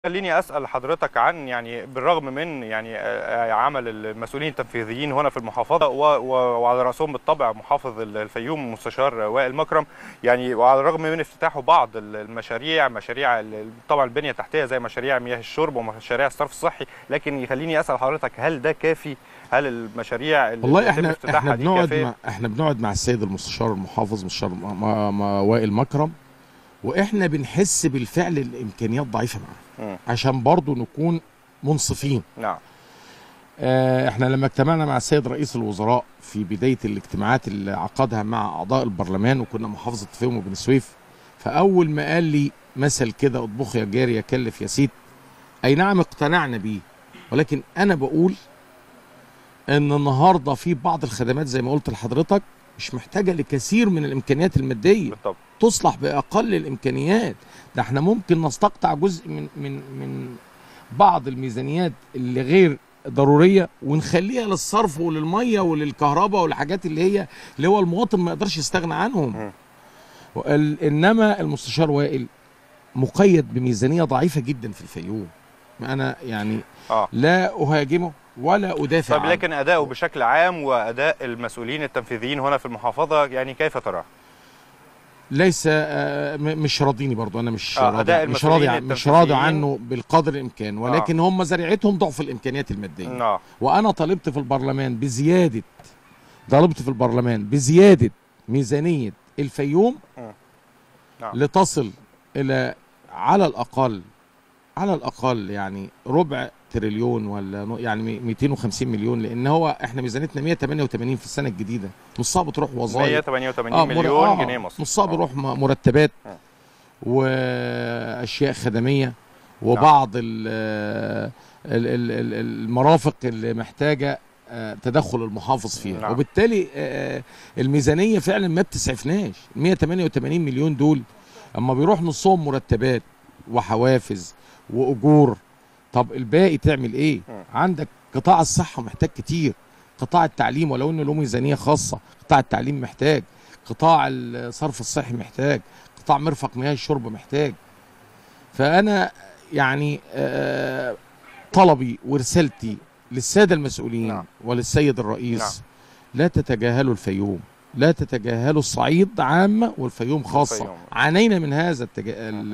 خليني اسال حضرتك عن يعني بالرغم من يعني عمل المسؤولين التنفيذيين هنا في المحافظه وعلى راسهم بالطبع محافظ الفيوم المستشار وائل مكرم يعني وعلى الرغم من افتتاحه بعض المشاريع مشاريع طبعا البنيه التحتيه زي مشاريع مياه الشرب ومشاريع الصرف الصحي لكن يخليني اسال حضرتك هل ده كافي هل المشاريع اللي والله احنا احنا بنقعد مع احنا بنقعد مع السيد المستشار المحافظ مستشار وائل مكرم واحنا بنحس بالفعل الامكانيات ضعيفه معاه عشان برضو نكون منصفين نعم آه احنا لما اجتمعنا مع السيد رئيس الوزراء في بدايه الاجتماعات اللي عقدها مع اعضاء البرلمان وكنا محافظه فيوم وبن سويف فاول ما قال لي مثل كده اطبخ يا جاري يكلف يا سيد اي نعم اقتنعنا بيه ولكن انا بقول ان النهارده في بعض الخدمات زي ما قلت لحضرتك مش محتاجه لكثير من الامكانيات الماديه بالطبع تصلح باقل الامكانيات ده احنا ممكن نستقطع جزء من من من بعض الميزانيات اللي غير ضروريه ونخليها للصرف وللميه وللكهرباء والحاجات اللي هي اللي هو المواطن ما يقدرش يستغنى عنهم انما المستشار وائل مقيد بميزانيه ضعيفه جدا في الفيوم انا يعني آه. لا اهاجمه ولا ادافع طب لكن اداؤه بشكل عام واداء المسؤولين التنفيذيين هنا في المحافظه يعني كيف تراه؟ ليس آه مش راضيني برضو انا مش آه راضي مش راضي مش راضي عنه بالقدر الامكان ولكن آه. هم زريعتهم ضعف الامكانيات الماديه آه. وانا طالبت في البرلمان بزياده طالبت في البرلمان بزياده ميزانيه الفيوم آه. لتصل الى على الاقل على الاقل يعني ربع تريليون ولا يعني 250 مليون لان هو احنا ميزانيتنا 188 في السنه الجديده نصها بتروح وظائف 188 آه مليون آه جنيه مصري نصها بيروح مرتبات آه. واشياء خدميه وبعض ال المرافق اللي محتاجه تدخل المحافظ فيها نعم. وبالتالي الميزانيه فعلا ما بتسعفناش 188 مليون دول اما بيروح نصهم مرتبات وحوافز واجور طب الباقي تعمل ايه م. عندك قطاع الصحه محتاج كتير قطاع التعليم ولو انه له ميزانيه خاصه قطاع التعليم محتاج قطاع الصرف الصحي محتاج قطاع مرفق مياه الشرب محتاج فانا يعني آه طلبي ورسالتي للساده المسؤولين نعم. وللسيد الرئيس نعم. لا تتجاهلوا الفيوم لا تتجاهلوا الصعيد عامه والفيوم خاصه الفيوم. عانينا من هذا التجا...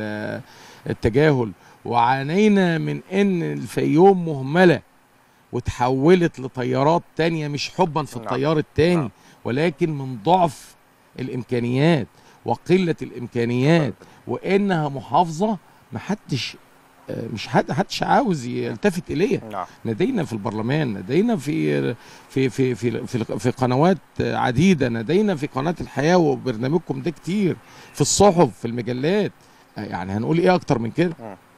التجاهل وعانينا من ان الفيوم مهمله وتحولت لطيارات تانية مش حبا في نعم. الطيار التاني نعم. ولكن من ضعف الامكانيات وقله الامكانيات وانها محافظه ما حدش مش حد حدش عاوز يلتفت اليها نعم لدينا في البرلمان لدينا في في في في في, في قنوات عديده لدينا في قناه الحياه وبرنامجكم ده كتير في الصحف في المجلات يعني هنقول ايه اكتر من كده م.